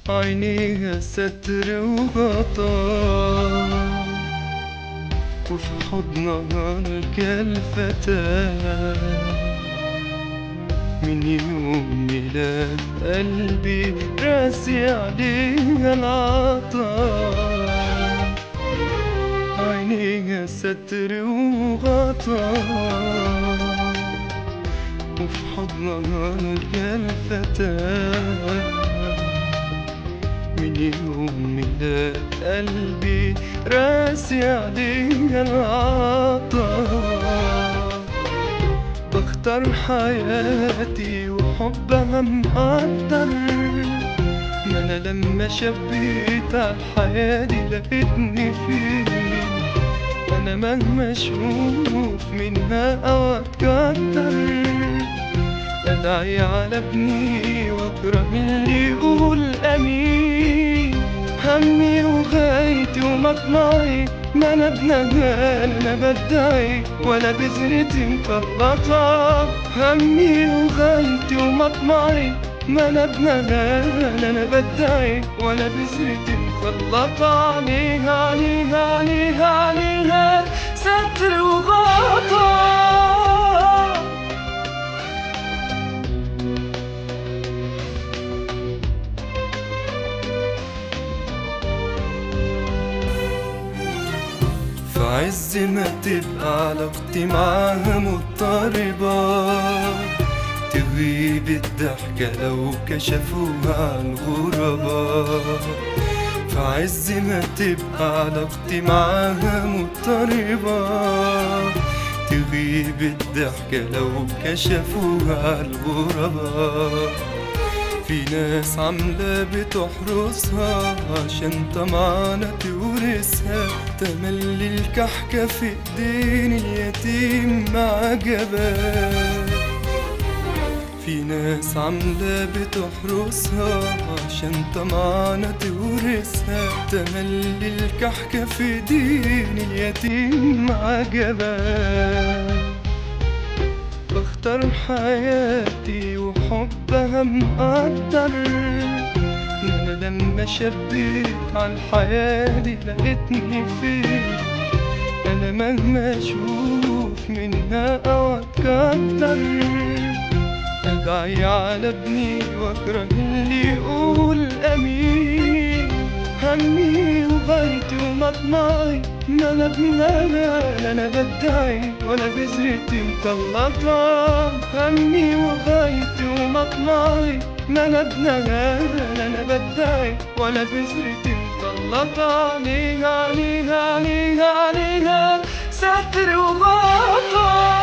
عينيها ستر وغطاء وفي حضنها كالفتاة من يوم ميلاد قلبي راسي عليها العطاء عينيها ستر وغطاء وفي حضنها كالفتاة من يوم ميلاد قلبي راسي عليها العطاء بختار حياتي وحبها مقدر ما انا لما شبيت عالحياة دي لقيتني فين انا مهما اشوف منها او اتكتر ادعي على ابني واكره اللي يقول امين همي وغايتي ومطمعي ما انا ابنها انا بدعي ولا بذرتي مفلطة همي وغايتي ومطمعي ما انا ابنها انا بدعي ولا بذرتي مفلطة عليها عليها عليها عليها ستر وغطا في عز ما تبقى علاقتي معاها مضطربة تغيب الضحكة لو كشفوها عن غربة في عز ما تبقى علاقتي معاها مضطربة تغيب الضحكة لو كشفوها عن غربة في ناس عاملة بتحرسها عشان طمعانة تورثها تملي الكحكة في ايدين اليتيم مع جبال في ناس عاملة بتحرسها عشان طمعانة تورثها تملي الكحكة في ايدين اليتيم مع جبال بختار حياتي وحبها مقدر انا لما شبيت عالحياة دي لقيتني فين انا مهما اشوف منها او اتكتر ادعي على ابني واكره اللي يقول امين همي وغايتي ومطمعي ما انا ابنها لا انا بدعي ولا بذرتي مطلطة همي وغايتي ومطمعي ما انا ابنها لا انا بدعي ولا بذرتي مطلطة عليها عليها عليها عليها ستر وغطا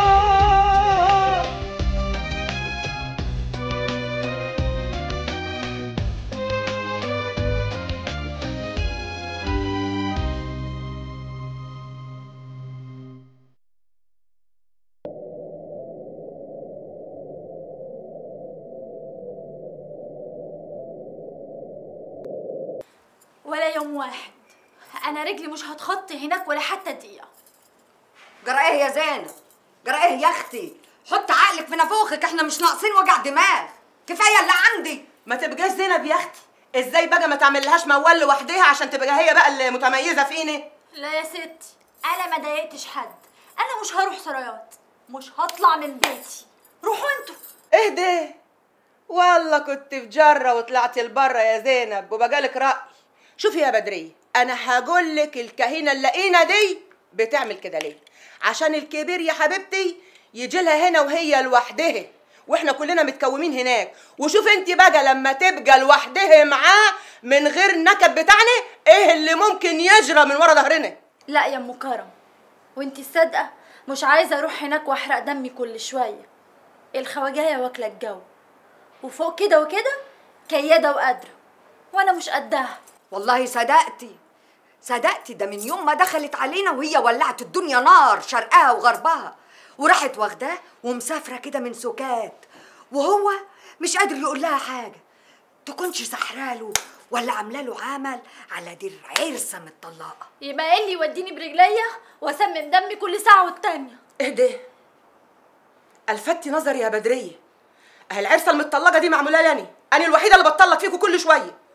ولا يوم واحد انا رجلي مش هتخطي هناك ولا حتى دقيقه جرى ايه يا زينب جرى ايه يا اختي حط عقلك في نافوخك احنا مش ناقصين وجع دماغ كفايه اللي عندي ما تبقاش زينب يا اختي ازاي بقى ما تعملهاش موال لوحدها عشان تبقى هي بقى المتميزه فيني لا يا ستي انا ما ضايقتش حد انا مش هروح سرايات مش هطلع من بيتي روحوا انتوا اهدي والله كنت في جره وطلعتي لبره يا زينب وبقالك راي شوفي يا بدريه انا هقول لك الكهينه اللئينه دي بتعمل كده ليه عشان الكبير يا حبيبتي يجي لها هنا وهي لوحدها واحنا كلنا متكومين هناك وشوف انت بقى لما تبقى لوحدها معاه من غير النكد بتاعنا ايه اللي ممكن يجرى من ورا ظهرنا لا يا ام كرم وانتي صادقه مش عايزه اروح هناك واحرق دمي كل شويه الخواجايه واكله الجو وفوق كده وكده كياده وقادره وانا مش قدها والله صدقتي صدقتي ده من يوم ما دخلت علينا وهي ولعت الدنيا نار شرقها وغربها وراحت واخداه ومسافره كده من سكات وهو مش قادر يقول لها حاجه تكونش سحراله ولا عامله له عمل على دي العرسه متطلقه يبقى ايه اللي يوديني برجليا واسمم دمي كل ساعه والتانيه اهدي الفتي نظري يا بدريه اهي العرسه المطلقه دي معموله لاني انا الوحيده اللي بتطلق فيكم كل شويه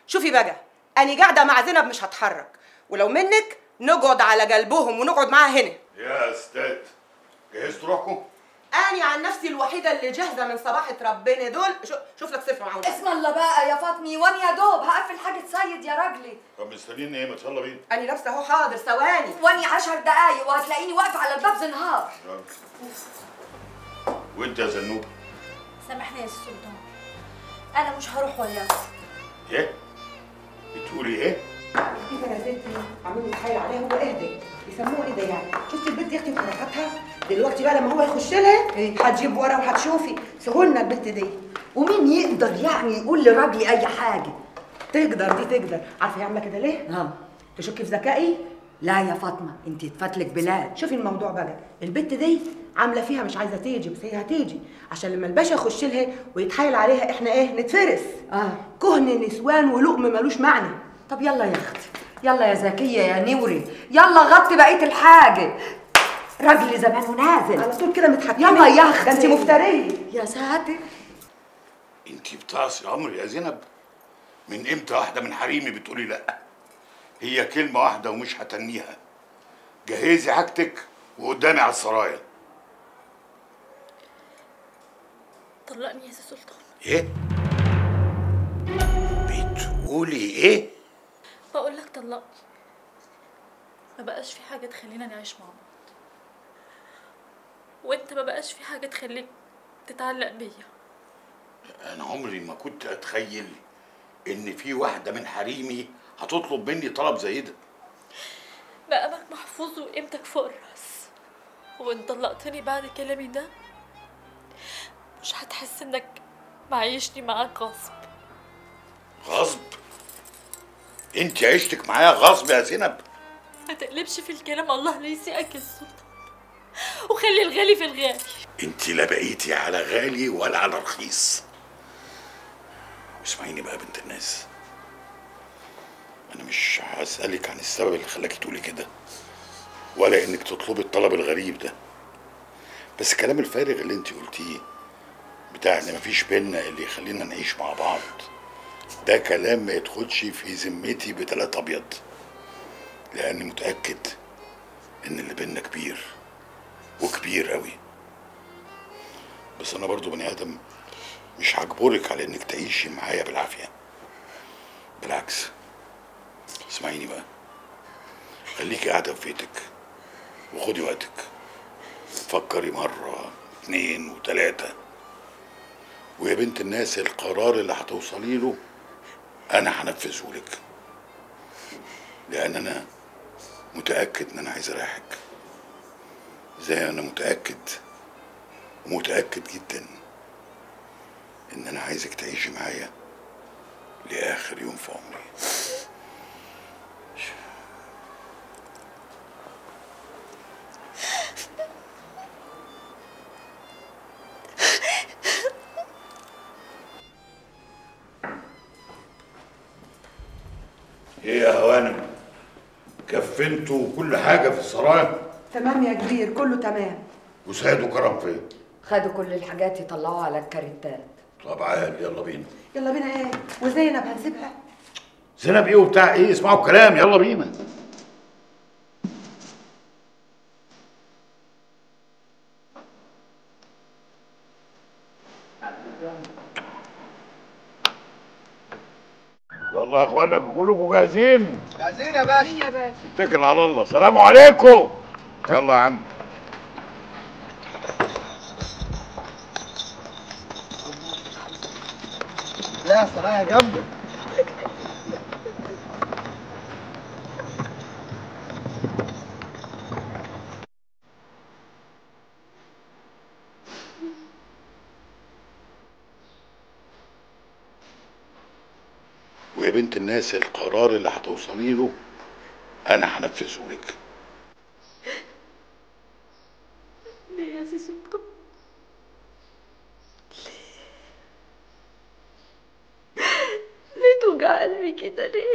شوفي بقى انا قاعده مع زينب مش هتحرك ولو منك نقعد على قلبهم ونقعد معاها هنا يا استاذ جهزتوا روحكم؟ اني عن نفسي الوحيده اللي جاهزه من صباحه ربنا دول شو شوف لك سفر معاهم اسم الله بقى يا فاطمي وانا يا دوب هقفل حاجه سيد يا راجلي طب مستنيين ايه ما يلا بينا اني لابسه اهو حاضر ثواني واني عشر دقايق وهتلاقيني واقفه على الباب زنهار يلا. وانت يا زنوب سامحني يا السلطان انا مش هروح وياك ايه؟ بتقولي ايه؟ كده يا ستي عاملين يتحايل عليها هو اهدي يسموه ايه ده يعني شفتي البنت يا اختي وحركاتها دلوقتي بقى لما هو يخش لها إيه؟ هتجيب ورا وهتشوفي سهولنا البنت دي ومين يقدر يعني يقول لراجلي اي حاجه تقدر دي تقدر عارفه هي عامله كده ليه؟ ها تشكي في ذكائي لا يا فاطمه انت تفتلك بلاد شوفي الموضوع بقى البت دي عامله فيها مش عايزه تيجي بس هي هتيجي عشان لما الباشا يخش لها ويتحايل عليها احنا ايه نتفرس اه كهن نسوان ولقم ملوش معنى طب يلا يا اختي يلا يا زكيه يا نوري يلا غطي بقيه الحاجه راجلي زمانه نازل على طول كده متحكمه يلا يا اختي ده انت مفتريه يا ساتر انت بتعصي امر يا زينب من امتى واحده من حريمي بتقولي لا هي كلمه واحده ومش هتنيها جهزي حاجتك وقدامي على السرايا طلقني يا سي سلطان ايه بتقولي ايه بقول لك طلقني ما بقاش في حاجه تخلينا نعيش مع بعض وانت ما بقاش في حاجه تخليك تتعلق بيا انا عمري ما كنت اتخيل ان في واحده من حريمي هتطلب مني طلب زي ده مقامك محفوظ وقيمتك فوق الراس وان طلقتني بعد كلامي ده مش هتحس انك معيشني معاك غصب غصب انت عشتك معايا غصب يا زينب ما تقلبش في الكلام الله لا يسيئك يا السلطان وخلي الغالي في الغالي انت لا بقيتي على غالي ولا على رخيص اسمعيني بقى بنت الناس انا مش هسألك عن السبب اللي خلاكي تقولي كده ولا انك تطلبي الطلب الغريب ده بس الكلام الفارغ اللي انت قلتيه بتاع ان مفيش بينا اللي يخلينا نعيش مع بعض ده كلام ما يدخلش في ذمتي بتلات ابيض لاني متاكد ان اللي بينا كبير وكبير قوي بس انا برضو بني ادم مش هجبرك على انك تعيشي معايا بالعافيه بالعكس اسمعيني بقى خليكي قاعده في بيتك وخدي وقتك فكري مره اتنين وتلاته ويا بنت الناس القرار اللي هتوصلي له انا هنفذه لك لان انا متاكد ان انا عايز اريحك زي انا متاكد ومتاكد جدا ان انا عايزك تعيشي معايا لاخر يوم في عمري ايه يا هوانم كفنتوا كل حاجه في السرايا تمام يا كبير كله تمام وسيد وكرم فين خدوا كل الحاجات يطلعوها على الكاريتات طب عال يلا بينا يلا بينا ايه وزينب هنسيبها زينب ايه وبتاع ايه اسمعوا الكلام يلا بينا يلا يا اخوانا كلكم جاهزين جاهزين يا باشا يا باشا اتكل على الله السلام عليكم يلا يا عم لا صراحة جنبك ويا بنت الناس القرار اللي هتوصلي له انا هنفذه لك ليه يا سي سلطان ليه توجع قلبي كده ليه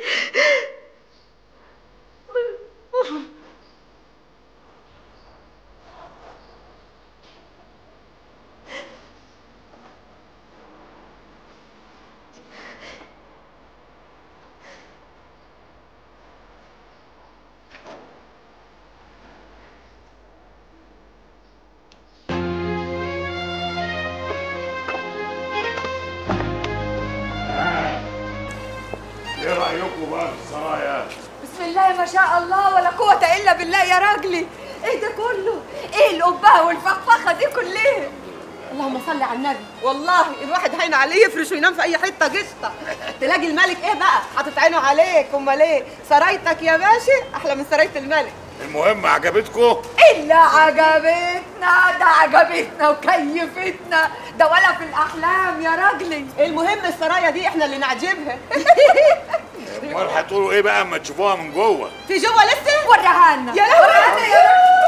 الله ما شاء الله ولا قوة إلا بالله يا راجلي إيه ده كله؟ إيه القبة والفخفخة دي كلها؟ اللهم صل على النبي والله الواحد هين عليه يفرش وينام في اي حته قشطه تلاقي الملك ايه بقى حاطط عينه عليك امال ايه سرايتك يا باشا احلى من سرايه الملك المهم عجبتكم إلا عجبتنا ده عجبتنا وكيفتنا ده ولا في الأحلام يا راجلي المهم السرايا دي احنا اللي نعجبها امال هتقولوا ايه بقى اما تشوفوها من جوه في جوه لسه وريها لنا يا لهوي. وريها لنا يا راجلي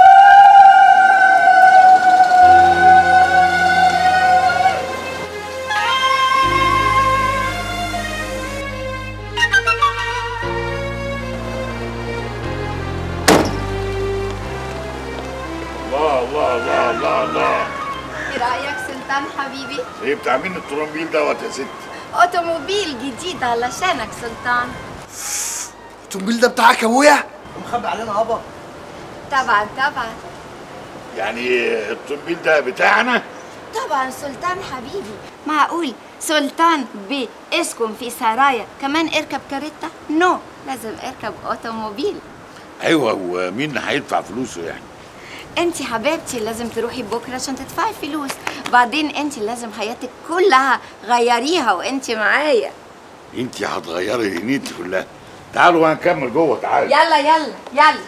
الله الله الله الله الله ايه رايك سلطان حبيبي ايه بتاع مين الطرمبيل دوت يا ست اوتوموبيل جديد علشانك سلطان التنبيل ده بتاعك يا ابويا ومخبي علينا ابا طبعا طبعا يعني الطرمبيل ده بتاعنا طبعا سلطان حبيبي معقول سلطان بيسكن في سرايا كمان اركب كاريتا نو لازم اركب اوتوموبيل ايوه ومين هيدفع فلوسه يعني انت حبيبتي لازم تروحي بكره عشان تدفعي فلوس بعدين انت لازم حياتك كلها غيريها وانت معايا انت هتغيري دنيتي كلها تعالوا هنكمل جوه تعالوا يلا يلا يلا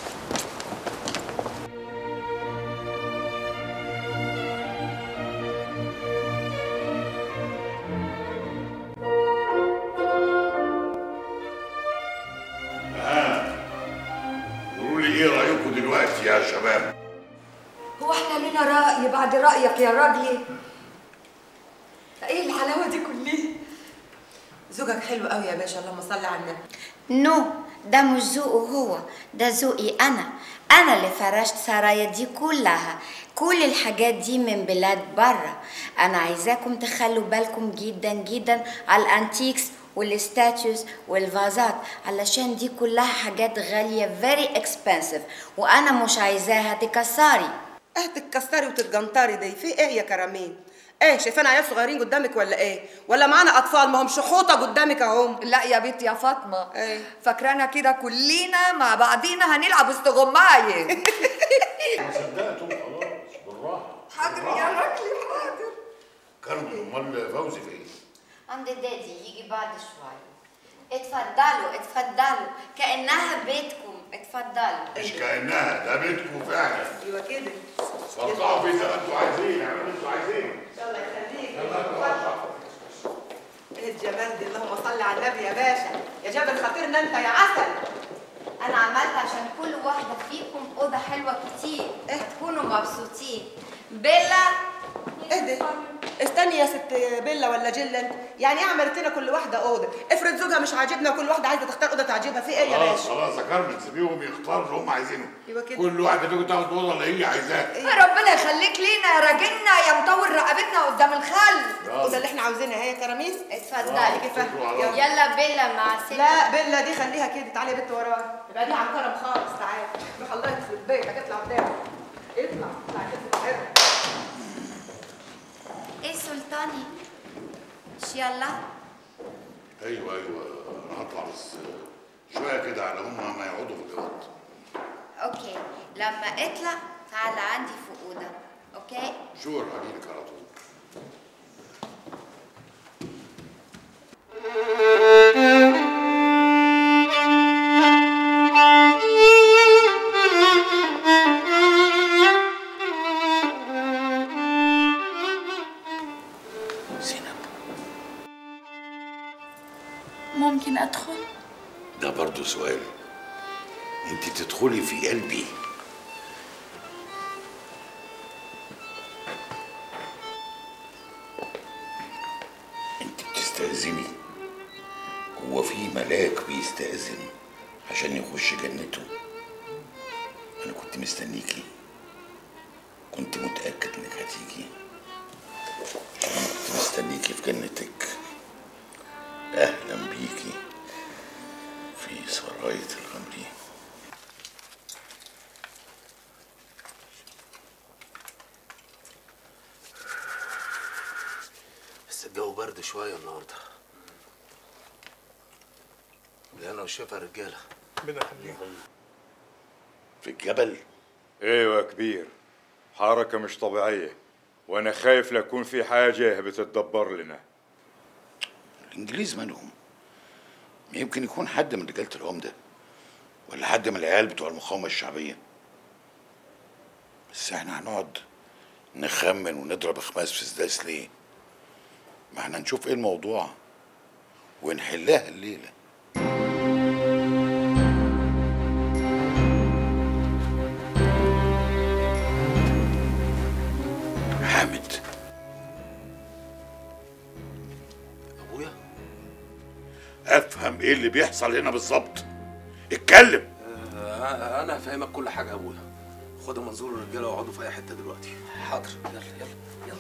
قولوا لي ايه رايكم دلوقتي يا شباب هو احنا لنا رأي بعد رأيك يا راجلي ايه الحلاوة دي كلها زوجك حلو قوي يا باشا اللهم صل على النبي نو ده مش ذوقه هو ده ذوقي انا انا اللي فرشت سرايا دي كلها كل الحاجات دي من بلاد بره انا عايزاكم تخلوا بالكم جدا جدا على الانتيكس والستاتيوز والفازات علشان دي كلها حاجات غالية very expensive وانا مش عايزاها تكسري اه تتكسري وتتجنطري دي في ايه يا كرامين ايه شايفانا عيال صغيرين قدامك ولا ايه ولا معانا اطفال ما هم شحوطه قدامك اهم لا يا بنت يا فاطمة ايه؟ فاكرانا كده كلنا مع بعضينا هنلعب استغماية صدقتوا خلاص بالراحه حاضر يا راجلي حاضر كرم امال فوزي فين عند دادي يجي بعد شوية اتفضلوا اتفضلوا كأنها بيتكم اتفضلوا مش كانها ده بيتكم فعلا ايوه كده فرقعوا في زي ما انتوا عايزين اعملوا اللي انتوا عايزين ان شاء الله يخليك ايه الجمال دي اللهم صل على النبي يا باشا يا جابر خطيرنا انت يا عسل انا عملت عشان كل واحده فيكم اوضه حلوه كتير إيه؟ تكونوا مبسوطين بيلا ايه ده استني يا ست بيلا ولا جيلا انت يعني ايه عملت لنا كل واحده اوضه افرض زوجها مش عاجبنا وكل واحده عايزه تختار اوضه تعجبها في ايه يا خلاص باشا خلاص يا كرم تسيبيهم يختاروا اللي هم عايزينه ايوه كده. كل واحده فيكم تاخد الاوضه اللي هي عايزاها ربنا يخليك لينا يا راجلنا يا مطول رقبتنا قدام الخل الاوضه اللي احنا عاوزينها هي يا كراميس اتفضلي كيفاه شكرا على يلا. يلا بيلا مع السلامه لا بيلا دي خليها كده تعالي يا بنت ورايا ابعدي عن كرم خالص تعالي روح الله يخرب بيتك اطلع قدام اطلع اطلع كده تعالى. ايه سلطاني مش يلا ايوه ايوه انا هطلع بس شويه كده على هم ما يقعدوا في الاوضه اوكي لما اطلع تعال عندي في اوضه اوكي شور هجيلك على طول زينب ممكن ادخل ده برضو سؤال انت تدخلي في قلبي انت بتستأذني هو في ملاك بيستأذن عشان يخش جنته انا كنت مستنيكي كنت متأكد انك هتيجي انا كنت مستنيكي في جنتك اهلا بيكي في سراية الغمري بس الجو برد شوية النهاردة ده أنا وشايفها رجالة ربنا يخليك في الجبل ايوه يا كبير حركة مش طبيعية وانا خايف لا يكون في حاجة بتتدبر لنا الانجليز مالهم يمكن يكون حد من رجاله العمده ولا حد من العيال بتوع المقاومه الشعبيه بس احنا هنقعد نخمن ونضرب خماس في سداس ليه ما احنا نشوف ايه الموضوع ونحلها الليله حامد ابويا افهم ايه اللي بيحصل هنا بالظبط اتكلم آه، انا هفهمك كل حاجه يا ابويا خد منظور الرجاله واقعدوا في اي حته دلوقتي حاضر يلا يلا يلا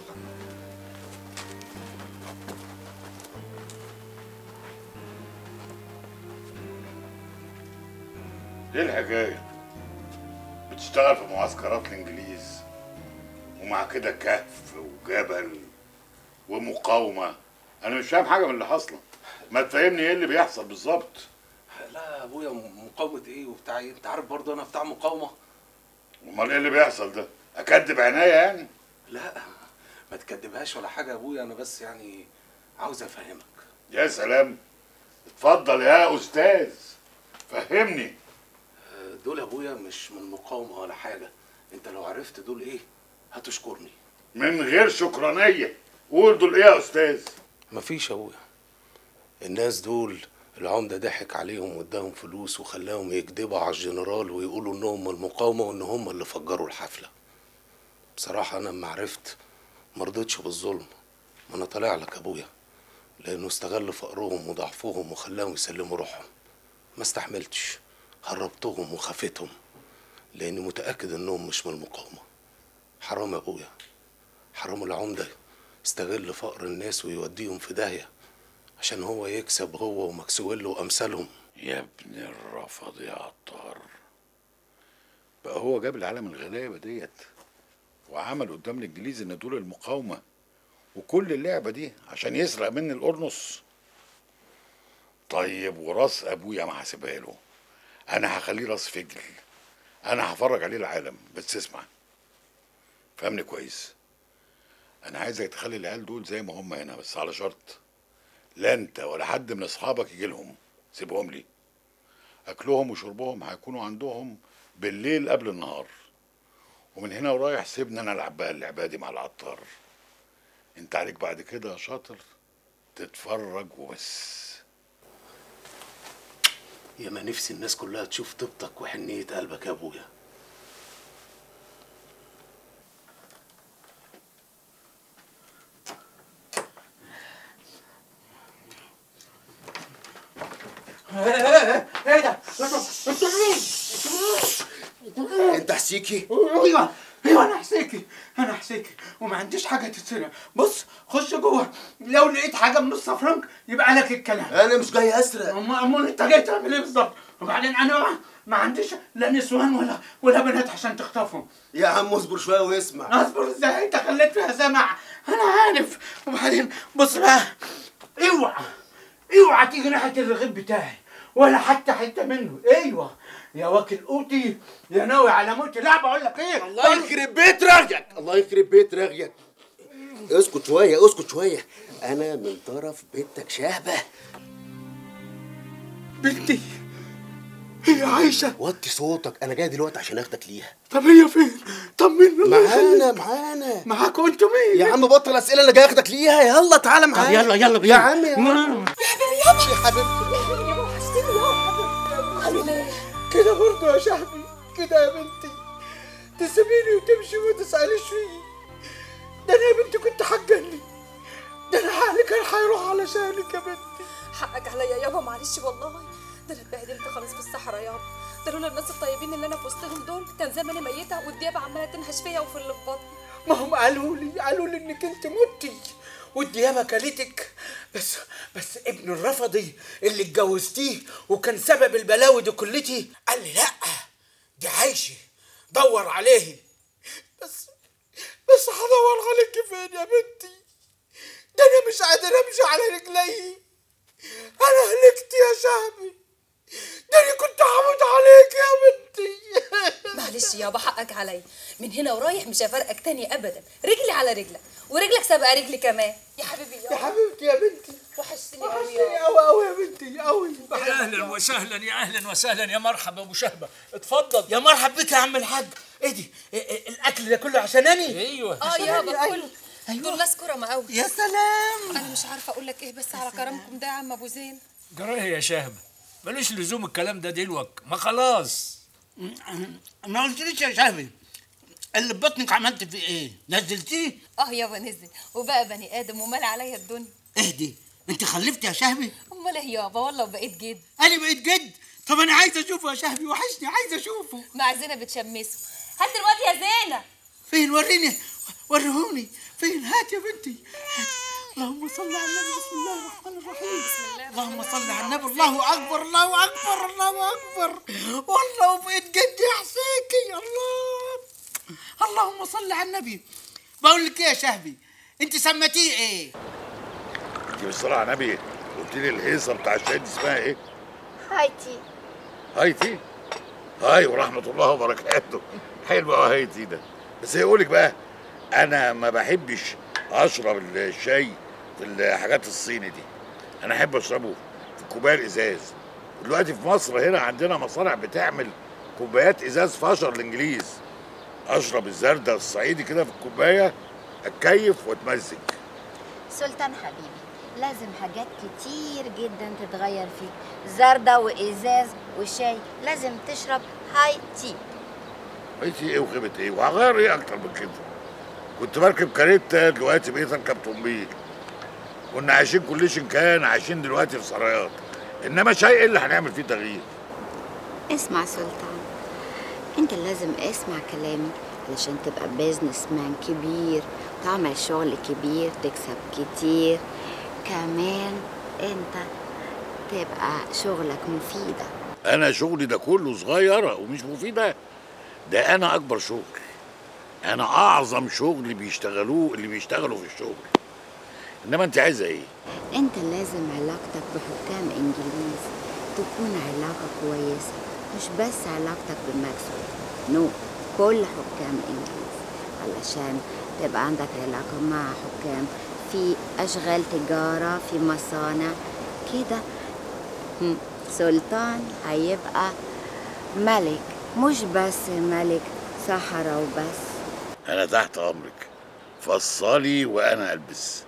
ايه الحكايه بتشتغل في معسكرات الانجليز ومع كده كهف وجبل ومقاومه انا مش فاهم حاجه من اللي حاصله ما تفهمني ايه اللي بيحصل بالظبط لا يا ابويا مقاومه ايه وبتاع ايه انت عارف برضه انا بتاع مقاومه امال ايه اللي بيحصل ده اكدب عينيا يعني لا ما تكدبهاش ولا حاجه يا ابويا انا بس يعني عاوز افهمك يا سلام اتفضل يا استاذ فهمني آه، دول يا ابويا مش من مقاومه ولا حاجه انت لو عرفت دول ايه هتشكرني من غير شكرانيه قول دول ايه يا استاذ مفيش يا ابويا الناس دول العمدة ضحك عليهم واداهم فلوس وخلاهم يكذبوا على الجنرال ويقولوا انهم من المقاومة وان هم اللي فجروا الحفلة بصراحة انا لما عرفت مرضتش بالظلم ما انا طالع لك يا ابويا لانه استغل فقرهم وضعفهم وخلاهم يسلموا روحهم ما استحملتش هربتهم وخفتهم لاني متأكد انهم مش من المقاومة حرام يا ابويا حرام العمدة استغل فقر الناس ويوديهم في داهية عشان هو يكسب هو ومكسويل وامثالهم يا ابن الرفض يا عطار بقى هو جاب العالم الغلابة ديت وعمل قدام الانجليز ان دول المقاومة وكل اللعبة دي عشان يسرق مني القرنص طيب وراس ابويا ما هسيبها له انا هخليه راس فجل انا هفرج عليه العالم بس اسمع فهمني كويس انا عايزك تخلي العيال دول زي ما هم هنا بس على شرط لا انت ولا حد من اصحابك يجي لهم سيبهم لي اكلهم وشربهم هيكونوا عندهم بالليل قبل النهار ومن هنا ورايح سيبني انا العب بقى اللعبه دي مع العطار انت عليك بعد كده يا شاطر تتفرج وبس يا ما نفسي الناس كلها تشوف طيبتك وحنية قلبك يا ابويا ايه ده؟ انت مين؟ انت حسيكي ايوه ايوه انا حسيكي انا حسيكي وما عنديش حاجه تتسرق بص خش جوه لو لقيت حاجه بنص فرنك يبقى لك الكلام انا مش جاي اسرق أما امال انت جاي تعمل ايه بالظبط وبعدين انا ما, ما عنديش لا نسوان ولا ولا بنات عشان تخطفهم يا عم اصبر شويه واسمع اصبر ازاي انت خليت فيها سمع انا عارف وبعدين بص بقى اوعى اوعى تيجي ناحيه الرغيف بتاعي ولا حتى حته منه ايوه يا واكل قوتي يا ناوي على موتي لا بقول لك ايه الله يخرب بيت رغيك الله يخرب بيت رغيك اسكت شويه اسكت شويه انا من طرف بنتك شهبه بنتي هي عايشه وطي صوتك انا جاي دلوقتي عشان اخدك ليها طب هي فين طمنا الله يخليك. معانا معانا معاكم انتوا مين يا عم بطل اسئله انا جاي اخدك ليها يلا تعالى معانا يلا يلا بينا يا عم يا عم يا حبيبتي كده برضه يا شهبي كده يا بنتي تسيبيني وتمشي وما تسأليش فيه ده انا يا بنتي كنت هتجنن ده انا عقلي كان هيروح علشانك يا بنتي حقك عليا يابا معلش والله ده انا اتبهدلت خالص في الصحراء يابا ده لولا الناس الطيبين اللي انا في وسطهم دول كان زماني ميته والديابه عماله تنهش فيا وفي اللي في بطني ما هم قالوا لي قالوا لي انك انت متي والديابه كلتك بس بس ابن الرفضي اللي اتجوزتيه وكان سبب البلاوي دي كلتي قال لي لا دي عايشه دور عليه بس بس هدور عليك فين يا بنتي ده انا مش قادر امشي على رجلي انا هلكت يا شعبي ده انا كنت هموت عليك يا بنتي معلش يابا حقك عليا من هنا ورايح مش هفرقك تاني ابدا رجلي على رجلك ورجلك سابقه رجلي كمان يا حبيبي يا يابا حبيبتي يا بنتي وحشتني قوي وحشتني يابا قوي قوي يا بنتي قوي يا اهلا وسهلا يا اهلا وسهلا يا مرحبا ابو شهبه اتفضل يا مرحب بك يا عم الحاج ايه دي إيه- إيه الاكل ده كله عشانني ايوه اه يابا أيوة. كل دول ناس كرمة قوي يا سلام انا مش عارفه اقول لك ايه بس على كرمكم ده يا عم ابو زين جرايه يا شهبه ملوش لزوم الكلام ده دلوك ما خلاص ما قلتليش يا شهبي اللي ببطنك عملت فيه ايه نزلتيه اه يابا نزل وبقى بني ادم ومال عليا الدنيا اهدي انت خلفتي يا شهبي امال ايه يابا والله وبقيت جد انا بقيت جد طب انا عايز اشوفه يا شهبي وحشني عايز اشوفه مع زينة بتشمسه هات الواد يا زينة فين وريني وريهوني فين هات يا بنتي هات. اللهم صل على النبي بسم الله الرحمن الرحيم بسم الله اللهم صل على النبي الله اكبر الله اكبر الله اكبر والله وبقيت جد يا حسيكي الله اللهم صل على النبي بقول لك ايه يا شهبي انت سميتيه ايه انت بالصلاة على النبي قلت لي الهيصة بتاع الشاي دي اسمها ايه؟ هايتي هايتي هاي ورحمة الله وبركاته حلو قوي هايتي ده بس يقولك بقى انا ما بحبش اشرب الشاي في الحاجات الصيني دي انا احب اشربه في كوبايه ازاز دلوقتي في مصر هنا عندنا مصانع بتعمل كوبايات ازاز فشر الانجليز اشرب الزردة الصعيدي كده في الكوبايه اتكيف واتمزج سلطان حبيبي لازم حاجات كتير جدا تتغير فيك زردة وإزاز وشاي لازم تشرب هاي تي بقيتي ايه وخيبة ايه وهغير ايه اكتر من كده كنت بركب كاريتا دلوقتي بقيت اركب طومبيل كنا عايشين كليشن كان عايشين دلوقتي في سرايات انما شيء ايه اللي هنعمل فيه تغيير اسمع سلطان انت لازم اسمع كلامي علشان تبقى بيزنس مان كبير تعمل شغل كبير تكسب كتير كمان انت تبقى شغلك مفيدة انا شغلي ده كله صغيره ومش مفيده ده انا اكبر شغل انا اعظم شغل بيشتغلوه اللي بيشتغلوا في الشغل انما انت عايزه ايه انت لازم علاقتك بحكام انجليز تكون علاقة كويسة مش بس علاقتك بماكسويل نو كل حكام انجليز علشان تبقى عندك علاقة مع حكام في اشغال تجارة في مصانع كده هم، سلطان هيبقى ملك مش بس ملك صحراء وبس انا تحت امرك فصلي وانا البس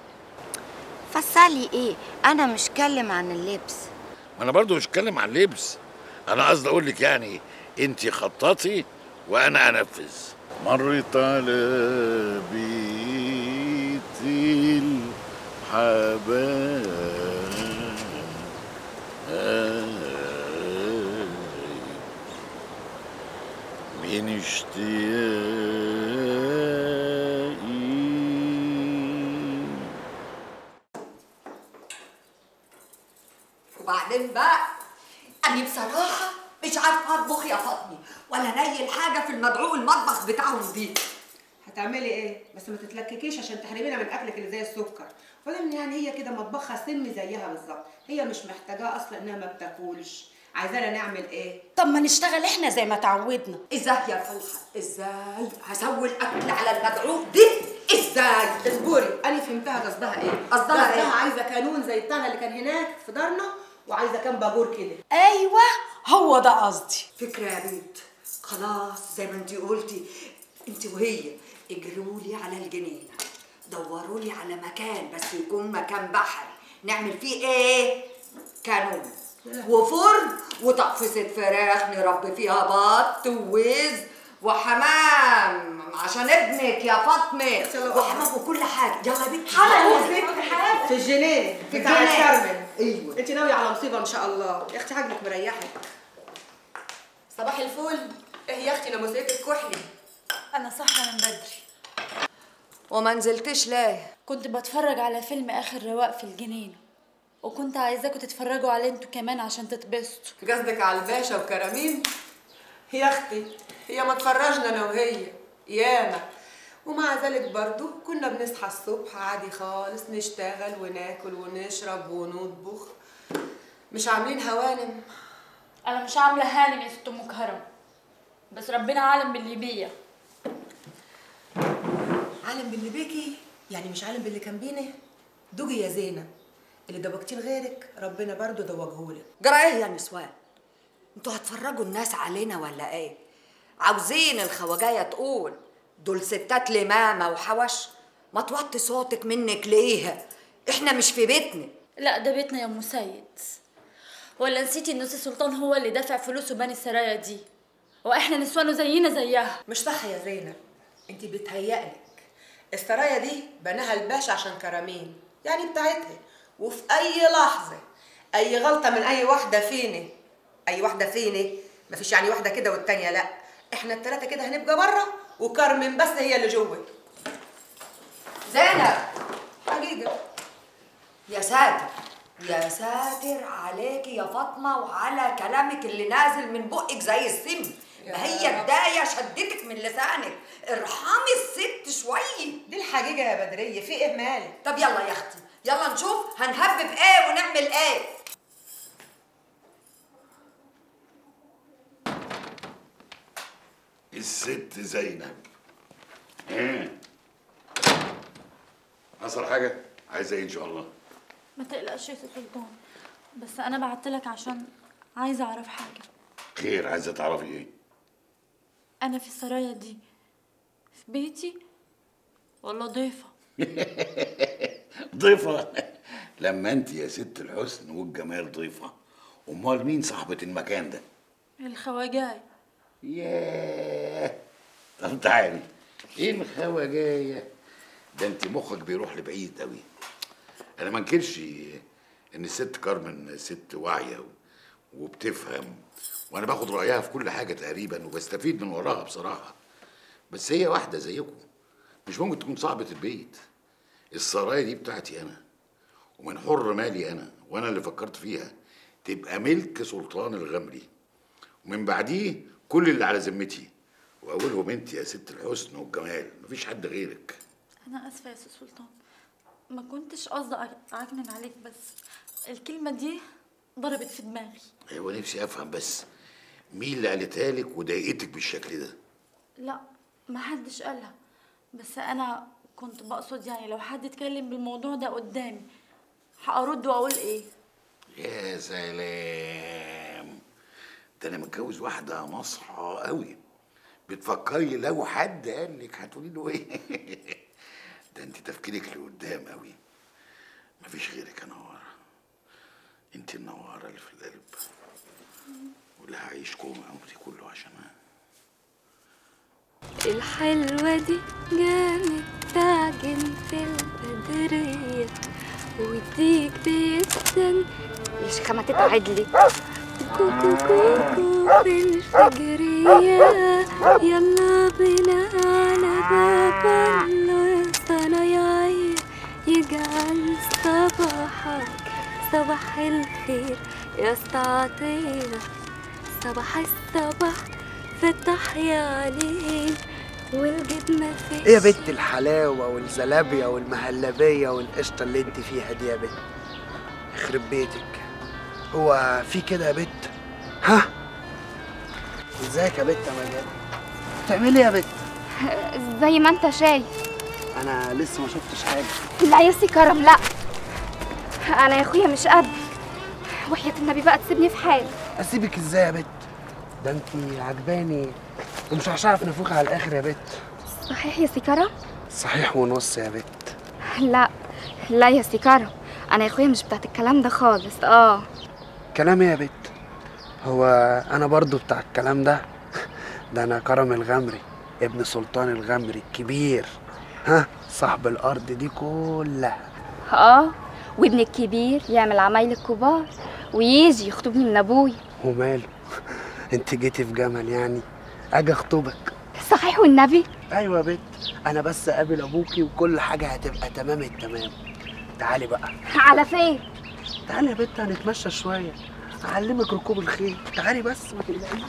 فصلي ايه انا مش كلم عن اللبس ما انا برضو مش بتكلم عن اللبس انا قصدي اقول لك يعني انت خططي وانا انفذ مرت على بيت الحبايب من اشتياقي وبعدين بقى أنا بصراحة مش عارفة أطبخ يا فاطمة ولا نيل حاجة في المدعو المطبخ بتاعهم دي هتعملي ايه بس ما تتلككيش عشان تحرمينا من اكلك اللي زي السكر وبعدين يعني هي كده مطبخها سم زيها بالظبط هي مش محتاجاه اصلا انها ما بتاكلش عايزانا نعمل ايه طب ما نشتغل احنا زي ما تعودنا ازاي يا فوحة ازاي هسوي الاكل على المدعو دي ازاي اصبري انا فهمتها قصدها ايه قصدها إيه؟ عايزه كانون زي بتاعها اللي كان هناك في دارنا وعايزه كام باجور كده ايوه هو ده قصدي فكرة يا بنت خلاص زي ما انتي قلتي انت وهي اجروا لي على الجنينة دوروا لي على مكان بس يكون مكان بحري نعمل فيه ايه كانون وفرن وتقفيصة فراخ نربي فيها بط ووز وحمام عشان ابنك يا فاطمة وحمام وكل حاجة يلا يا بنتي في الجنين في بتاع الجنين. الكرمل ايوه انت ناويه على مصيبه ان شاء الله يا اختي عجلك مريحك صباح الفل ايه يا اختي ناموسيتك كحلي انا صاحيه من بدري وما نزلتش ليه كنت بتفرج على فيلم اخر رواق في الجنينه وكنت عايزاكم تتفرجوا عليه انتوا كمان عشان تتبسطوا قصدك على الباشا وكرامين يا اختي هي ما اتفرجنا انا وهي ياما ومع ذلك برضو كنا بنصحى الصبح عادي خالص نشتغل وناكل ونشرب ونطبخ مش عاملين هوانم انا مش عامله هانم يا ست ام كرم بس ربنا عالم باللي بيا عالم باللي بيكي يعني مش عالم باللي كان بينا دوجي يا زينب اللي دوجتيه لغيرك ربنا برضه دوجهولك جرى ايه يا نسوان انتوا هتفرجوا الناس علينا ولا ايه عاوزين الخواجايه تقول دول ستات لمامه وحوش ما توطي صوتك منك ليها احنا مش في بيتنا لا ده بيتنا يا ام سيد ولا نسيتي ان سي سلطان هو اللي دافع فلوسه بني السرايا دي واحنا نسوانه زينا زيها مش صح يا زينب انت بتهيألك السرايا دي بناها الباشا عشان كرامين يعني بتاعتها وفي اي لحظه اي غلطه من اي واحده فينا اي واحده فينا مفيش يعني واحده كده والتانيه لا احنا التلاته كده هنبقى بره وكارمن بس هي اللي جوه زينب حقيقه يا ساتر يا ساتر عليكي يا فاطمه وعلى كلامك اللي نازل من بقك زي السم ما هي الدايه شدتك من لسانك ارحمي الست شويه دي الحقيقه يا بدريه في ايه مالك طب يلا يا اختي يلا نشوف هنهبب ايه ونعمل ايه الست زينب ايه حصل حاجة؟ عايزة ايه ان شاء الله؟ ما تقلقش يا ست سلطان بس انا بعتلك عشان عايزه اعرف حاجه خير عايزة تعرفي ايه؟ انا في السرايا دي في بيتي ولا ضيفه ضيفة لما انت يا ست الحسن والجمال ضيفة امال مين صاحبة المكان ده؟ الخواجاي ياه طب تعالي ايه الخواجاية ده انت مخك بيروح لبعيد قوي انا ما انكرش ان الست كارمن ست واعية و- وبتفهم وانا باخد رايها في كل حاجة تقريبا وبستفيد من وراها بصراحة بس هي واحدة زيكم مش ممكن تكون صاحبة البيت السرايا دي بتاعتي انا ومن حر مالي انا وانا اللي فكرت فيها تبقى ملك سلطان الغمري ومن بعديه كل اللي على ذمتي واولهم انت يا ست الحسن والجمال مفيش حد غيرك انا اسفه يا ست سلطان ما كنتش قصدي أع- اعكنن عليك بس الكلمه دي ضربت في دماغي هو نفسي افهم بس مين اللي قالتها لك وضايقتك بالشكل ده لا ما حدش قالها بس انا كنت بقصد يعني لو حد اتكلم بالموضوع ده قدامي هارد واقول ايه يا سلام ده انا متجوز واحده مصحى قوي بتفكري لو حد قال لك هتقولي له ايه ده انت تفكيرك لقدام قوي مفيش غيرك يا نواره انت النواره اللي في القلب واللي هعيش كوم عمري كله عشانها الحلوة دي جامد تعجن في البدرية وديك بيستن ليش كما تتعدلي كوكو كوكو في الفجرية يلا بينا على باب الله صنايعي يجعل صباحك صباح الخير يا استعطينا صباح الصباح فتح يا عليل والجبنة في ايه يا بنت الحلاوه والزلابيه والمهلبيه والقشطه اللي انت فيها دي يا بنت يخرب بيتك هو في كده يا بنت ها ازيك يا بنت يا مجال بتعملي إيه يا بنت زي ما انت شايف انا لسه ما شفتش حاجه لا يا سي كرم لا انا يا اخويا مش قد وحياة النبي بقى تسيبني في حالي اسيبك ازاي يا بنت ده انت عجباني ومش هعرف نفوخ على الاخر يا بنت صحيح يا سي كرم صحيح ونص يا بنت لا لا يا سي كرم انا يا اخويا مش بتاعت الكلام ده خالص اه كلام إيه يا بنت هو انا برضو بتاع الكلام ده ده انا كرم الغمري ابن سلطان الغمري الكبير ها صاحب الارض دي كلها اه وابن الكبير يعمل عمايل الكبار ويجي يخطبني من ابويا وماله انت جيتي في جمل يعني اجي اخطبك صحيح والنبي ايوه يا بنت انا بس اقابل ابوكي وكل حاجه هتبقى تمام التمام تعالي بقى على فين تعالي يا بنت هنتمشى شويه اعلمك ركوب الخيل تعالي بس ما تقلقيش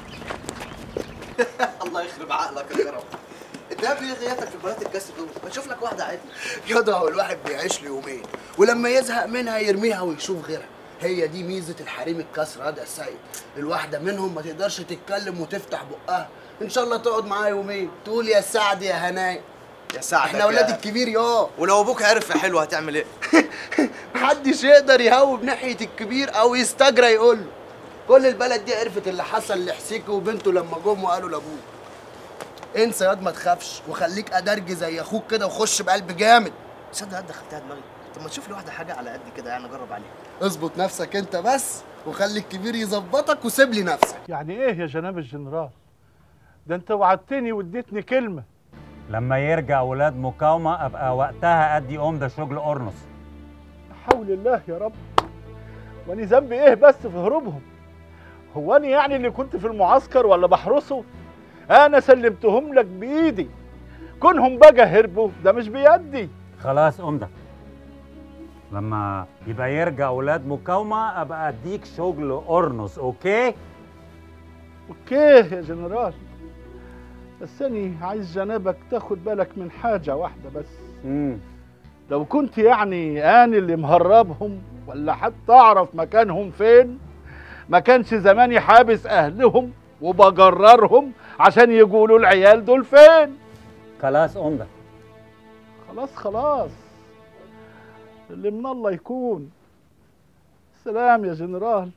الله يخرب عقلك يا كرم انت يا ابني غياتك في البنات الكاس دول ما تشوف لك واحده عادي يا ده هو الواحد بيعيش له يومين ولما يزهق منها يرميها ويشوف غيرها هي دي ميزه الحريم الكسر هذا يا سيد الواحده منهم ما تقدرش تتكلم وتفتح بقها ان شاء الله تقعد معايا يومين تقول يا سعد يا هنايا يا سعدك احنا اولاد يا- الكبير يا ولو ابوك عرف يا حلو هتعمل ايه محدش يقدر يهوب ناحيه الكبير او يستجرى يقول له كل البلد دي عرفت اللي حصل لحسيكي وبنته لما جم وقالوا لابوك انسى ياض ما تخافش وخليك ادرج زي اخوك كده وخش بقلب جامد تصدق قد دخلتها دماغي طب ما تشوف لي واحده حاجه على قد كده يعني اجرب عليها اظبط نفسك انت بس وخلي الكبير يظبطك وسيب لي نفسك يعني ايه يا جناب الجنرال ده انت وعدتني واديتني كلمه لما يرجع ولاد مقاومة أبقى وقتها أدي أم ده شغل أورنوس حول الله يا رب واني ذنبي ايه بس في هروبهم هو انا يعني اللي كنت في المعسكر ولا بحرسه انا سلمتهم لك بايدي كونهم بقى هربوا ده مش بيدي خلاص أم ده لما يبقى يرجع ولاد مقاومة أبقى أديك شغل أورنوس أوكي؟ اوكي يا جنرال بس انا عايز جنابك تاخد بالك من حاجه واحده بس مم. لو كنت يعني انا اللي مهربهم ولا حتى اعرف مكانهم فين ما كانش زماني حابس اهلهم وبجررهم عشان يقولوا العيال دول فين خلاص أم ده خلاص خلاص اللي من الله يكون سلام يا جنرال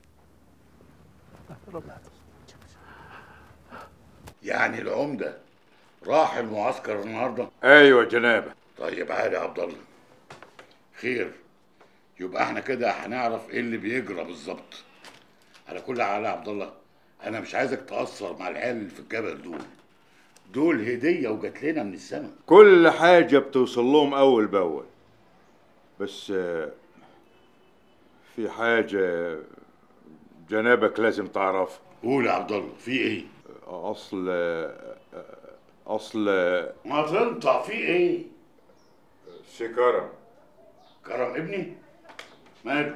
يعني العمده راح المعسكر النهارده ايوه جنابه طيب عادي يا عبد الله خير يبقى احنا كده هنعرف ايه اللي بيجرى بالظبط على كل حال يا عبد الله انا مش عايزك تاثر مع العيال اللي في الجبل دول دول هديه وجات لنا من السماء كل حاجه بتوصل لهم اول باول بس آه، في حاجه جنابك لازم تعرفها قول يا عبد الله في ايه اصل آه، اصل ما تنطق في ايه سي كرم كرم ابني ماله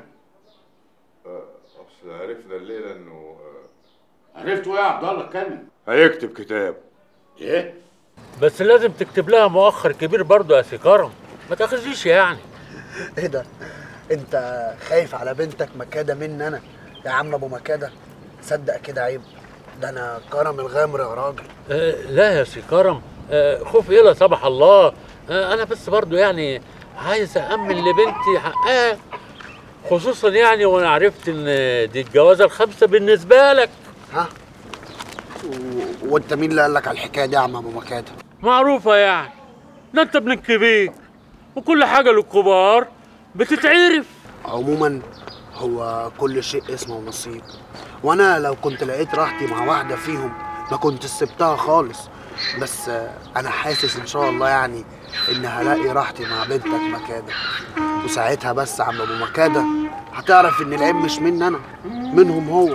اصل عرفنا الليله انه عرفتوا ايه يا عبد الله اتكلم هيكتب كتاب ايه بس لازم تكتب لها مؤخر كبير برضه يا سي كرم ما تاخذيش يعني ايه ده انت خايف على بنتك مكاده مني انا يا عم ابو مكاده صدق كده عيب ده انا كرم الغامر يا راجل آه لا يا سي كرم آه خوف ايه لا سمح الله آه انا بس برضه يعني عايز أأمن لبنتي حقها خصوصا يعني وانا عرفت ان دي الجوازه الخامسه بالنسبه لك ها و... وانت مين اللي قال لك على الحكايه دي يا عم ابو مكاده معروفه يعني ده انت ابن الكبير وكل حاجه للكبار بتتعرف عموما هو كل شيء اسمه ونصيب وانا لو كنت لقيت راحتي مع واحده فيهم ما كنت سبتها خالص بس آه، انا حاسس ان شاء الله يعني ان هلاقي راحتي مع بنتك مكاده وساعتها بس عم ابو مكاده هتعرف ان العيب مش مني انا منهم هو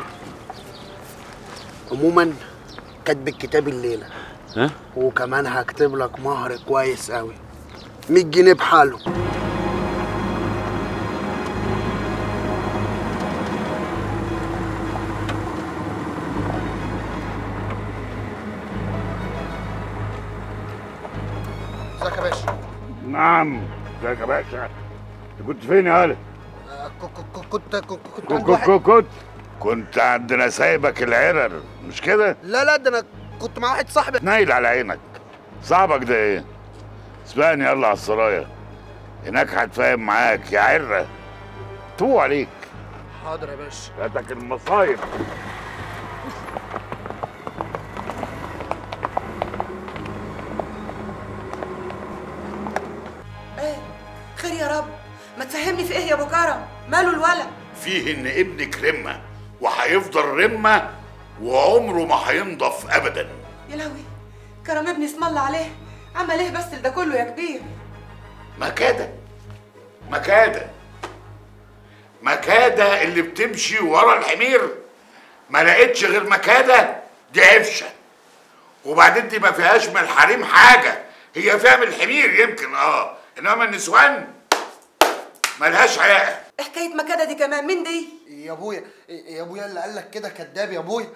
عموما كاتب الكتاب الليله ها وكمان هكتب لك مهر كويس قوي 100 جنيه بحاله ازيك يا باشا نعم ازيك يا باشا انت كنت فين يا ولد كنت كنت كنت عند كنت واحد كنت كنت عندنا سايبك العرر مش كده لا لا ده انا كنت مع واحد صاحبي نايل على عينك صاحبك ده ايه اسبقني يلا على السرايا هناك هتفاهم معاك يا عره تو عليك حاضر يا باشا فاتك المصايب ايه خير يا رب ما تفهمني في ايه يا ابو كرم ماله الولد فيه ان ابنك رمه وهيفضل رمه وعمره ما هينضف ابدا يا لهوي كرم ابني اسم الله عليه عمل ايه بس ده كله يا كبير مكاده مكاده مكاده اللي بتمشي ورا الحمير ما لقيتش غير مكاده دي عفشه وبعدين دي ما فيهاش من الحريم حاجه هي فيها من الحمير يمكن اه انما النسوان ملهاش علاقه حكايه مكاده دي كمان مين دي يا ابويا يا ابويا اللي قال لك كده كداب يا ابويا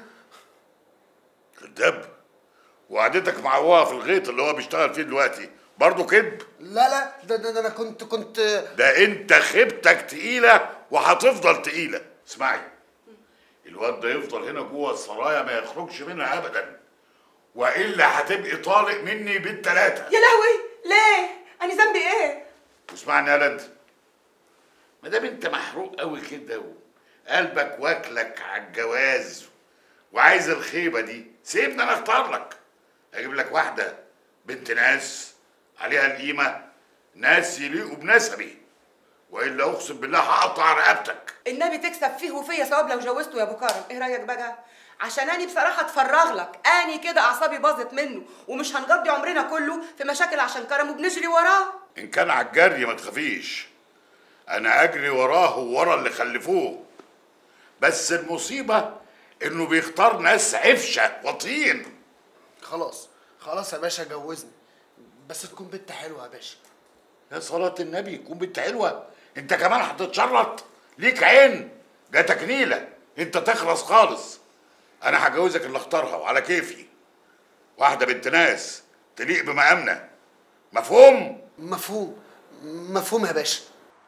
كداب وقعدتك مع هو في الغيط اللي هو بيشتغل فيه دلوقتي برضه كذب لا لا ده, ده, ده انا كنت كنت ده انت خيبتك تقيله وهتفضل تقيله اسمعي الواد ده يفضل هنا جوه السرايا ما يخرجش منها ابدا والا هتبقي طالق مني بالتلاته يا لهوي ليه انا ذنبي ايه واسمعني يا ولد ما دام انت محروق قوي كده وقلبك واكلك على الجواز وعايز الخيبه دي سيبني انا اختار لك اجيب لك واحده بنت ناس عليها القيمه ناس يليقوا بنسبي والا اقسم بالله هقطع رقبتك النبي تكسب فيه وفيا ثواب لو جوزته يا ابو كرم ايه رايك بقى عشان اني بصراحه اتفرغ لك اني كده اعصابي باظت منه ومش هنقضي عمرنا كله في مشاكل عشان كرم وبنجري وراه ان كان على الجري ما تخافيش انا اجري وراه وورا اللي خلفوه بس المصيبه انه بيختار ناس عفشه وطين خلاص خلاص يا باشا جوزني بس تكون بنت حلوه يا باشا يا صلاة النبي يكون بنت حلوة انت كمان هتتشرط ليك عين جاتك نيلة انت تخلص خالص انا هجوزك اللي اختارها وعلى كيفي واحدة بنت ناس تليق بمقامنا مفهوم؟ مفهوم مفهوم يا باشا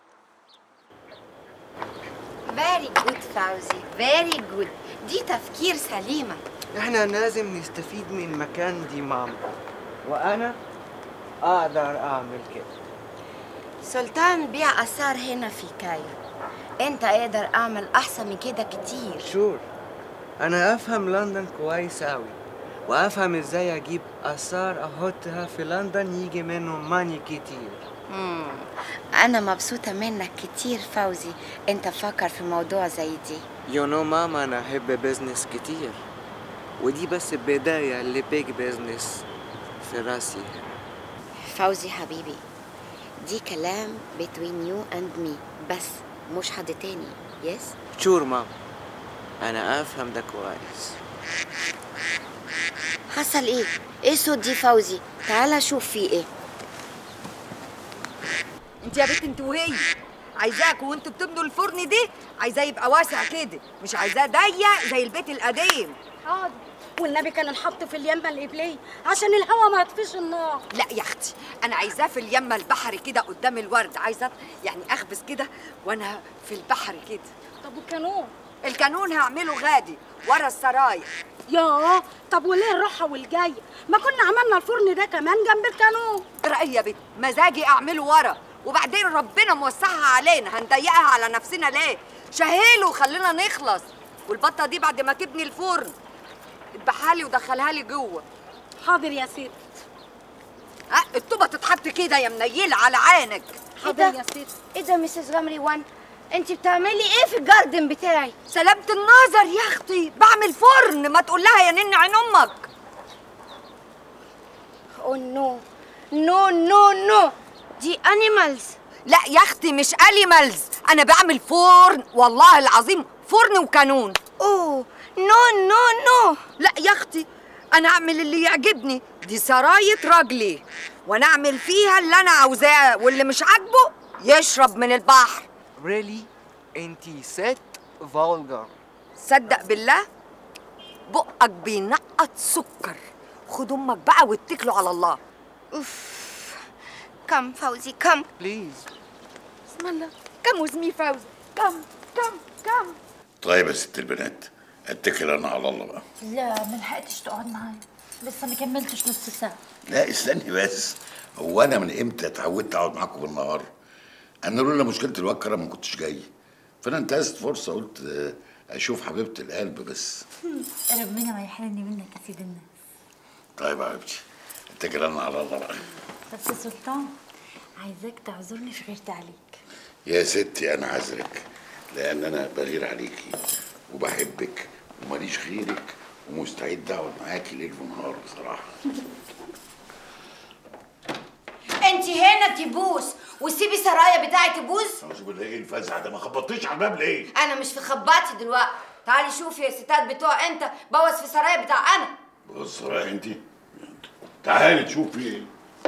فيري جود فوزي فيري جود دي تفكير سليمة احنا لازم نستفيد من المكان دي ماما وانا اقدر اعمل كده سلطان بيع آثار هنا في كايرو انت قادر اعمل احسن من كده كتير شور انا افهم لندن كويس اوي وافهم ازاي اجيب اثار احطها في لندن يجي منه ماني كتير مم. انا مبسوطة منك كتير فوزي انت فكر في موضوع زي دي يو نو ماما انا احب بيزنس كتير ودي بس بداية لبيج بيزنس في راسي فوزي حبيبي دي كلام between you and me بس مش حد تاني يس شور ماما انا افهم ده كويس حصل ايه ايه صوت دي فوزي تعالى شوف في ايه انت يا بنت انت وهي عايزاك وانتوا بتبنوا الفرن دي عايزاه يبقى واسع كده مش عايزاه ضيق زي البيت القديم حاضر والنبي كان نحط في اليمه القبليه عشان الهوا ما يطفيش النار لا يا اختي انا عايزاه في اليمه البحر كده قدام الورد عايزه يعني اخبز كده وانا في البحر كده طب والكانون الكانون هعمله غادي ورا السرايا ياه طب وليه الراحه والجايه ما كنا عملنا الفرن ده كمان جنب الكانون رأي يا بنت مزاجي اعمله ورا وبعدين ربنا موسعها علينا هنضيقها على نفسنا ليه شهيله وخلينا نخلص والبطه دي بعد ما تبني الفرن اذبحها لي ودخلها لي جوه حاضر يا ست ها الطوبه تتحط كده يا منيله على عينك حاضر يا ست ايه ده مسز غمري وان انت بتعملي ايه في الجاردن بتاعي سلامة النظر يا اختي بعمل فرن ما تقول لها يا نن عين امك او نو نو نو نو دي انيمالز لا يا اختي مش انيمالز انا بعمل فرن والله العظيم فرن وكانون اوه نو نو نو لا يا اختي انا اعمل اللي يعجبني دي سراية راجلي وانا اعمل فيها اللي انا عاوزاه واللي مش عاجبه يشرب من البحر ريلي انتي ست فولجر صدق بالله بقك بينقط سكر خد امك بقى واتكلوا على الله اوف كم فوزي كم بليز بسم الله كم وزمي فوزي كم كم كم طيب يا ست البنات اتكل انا على الله بقى لا ما لحقتش تقعد معايا لسه ما كملتش نص ساعه لا استني بس هو انا من امتى اتعودت اقعد معاكم بالنهار انا لولا مشكله الواد كرم ما كنتش جاي فانا انتهزت فرصه قلت آه، اشوف حبيبه القلب بس ربنا ما يحرمني منك يا سيد الناس طيب يا حبيبتي اتكل انا على الله بقى بس يا سلطان عايزاك تعذرني في غيرتي عليك يا ستي انا عذرك لان انا بغير عليكي وبحبك وماليش غيرك ومستعد اقعد معاكي ليل ونهار بصراحه انت هنا تبوس وسيبي سرايا بتاعي تبوس اعوذ بالله ايه الفزع ده ما خبطتيش على الباب ليه؟ انا مش في خباتي دلوقتي تعالي شوفي يا ستات بتوع انت بوس في سرايا بتاع انا بص رايح انت تعالي تشوفي ايه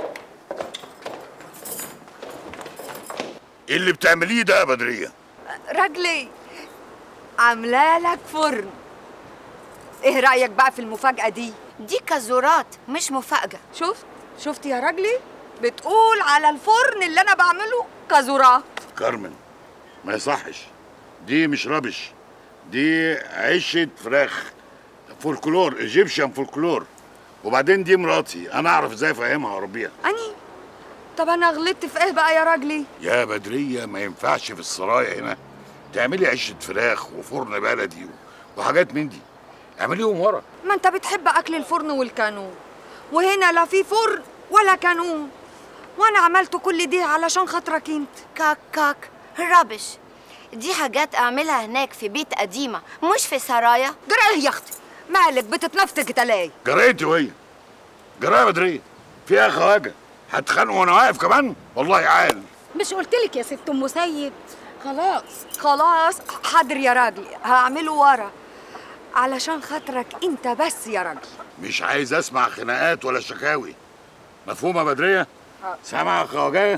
ايه اللي بتعمليه ده يا بدريه؟ راجلي عامله لك فرن ايه رايك بقى في المفاجاه دي دي كزورات مش مفاجاه شفت شفت يا راجلي بتقول على الفرن اللي انا بعمله كزورات كارمن ما يصحش دي مش ربش دي عشه فراخ فولكلور ايجيبشن فولكلور وبعدين دي مراتي انا اعرف ازاي افهمها واربيها اني طب انا غلطت في ايه بقى يا راجلي يا بدريه ما ينفعش في السرايا هنا تعملي عشه فراخ وفرن بلدي وحاجات من دي اعمليهم ورا ما انت بتحب اكل الفرن والكانون وهنا لا في فرن ولا كانون وانا عملت كل دي علشان خاطرك انت كاك كاك ربش دي حاجات اعملها هناك في بيت قديمة مش في سرايا جرى يا اختي مالك بتتنفتج تلاقي جريتي وهي جرايه يا بدريه فيها خواجه هتخانقوا وانا واقف كمان والله عال مش قلتلك يا ست ام سيد خلاص خلاص حاضر يا راجلي هعمله ورا علشان خاطرك انت بس يا راجل مش عايز اسمع خناقات ولا شكاوي مفهومه يا بدريه سامعه يا خواجه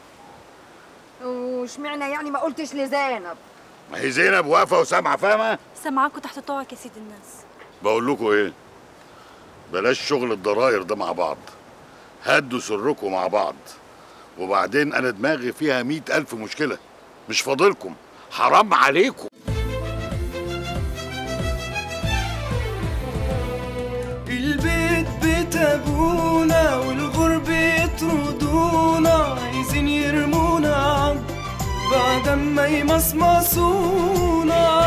واشمعنى يعني ما قلتش لزينب ما هي زينب واقفه وسامعه فاهمه سامعاكوا تحت طوعك يا سيد الناس بقول لكم ايه بلاش شغل الضراير ده مع بعض هدوا سركم مع بعض وبعدين انا دماغي فيها مئة الف مشكله مش فاضلكم حرام عليكم البيت بيت ابونا والغرب يطردونا عايزين يرمونا عض بعد ما يمصمصونا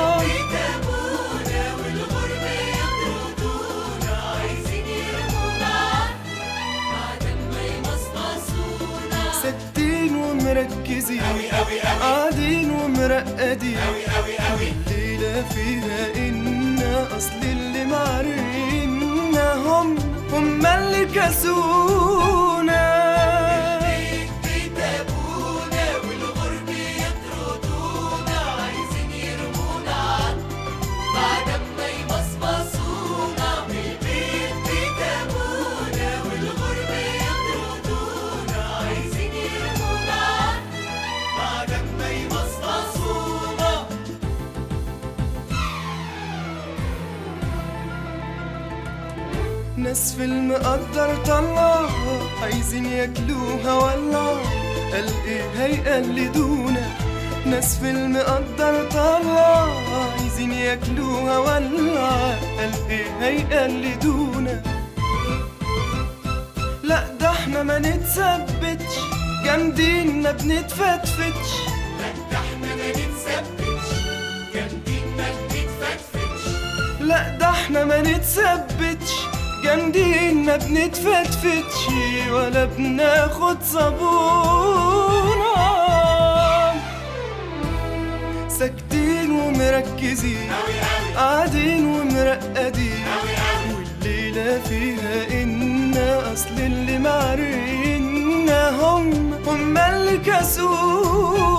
ساكتين ومركزين قاعدين ومرقدين والليلة فيها إنا أصل اللي معرينا هم هم اللي كسونا ناس في المقدر طلع عايزين ياكلوها ولا قال ايه هيقلدونا ناس في المقدر طلع عايزين ياكلوها ولا قال ايه هيقلدونا لا ده احنا ما نتثبتش جامدين ما بنتفتفتش لا ده احنا ما نتثبتش جامدين ما بنتفتفتش لا ده احنا ما نتثبتش جامدين ما بنتفتفتش ولا بناخد صابونة ساكتين ومركزين قاعدين ومرقدين والليلة فيها إنا أصل اللي معرينا هم هم اللي كسونا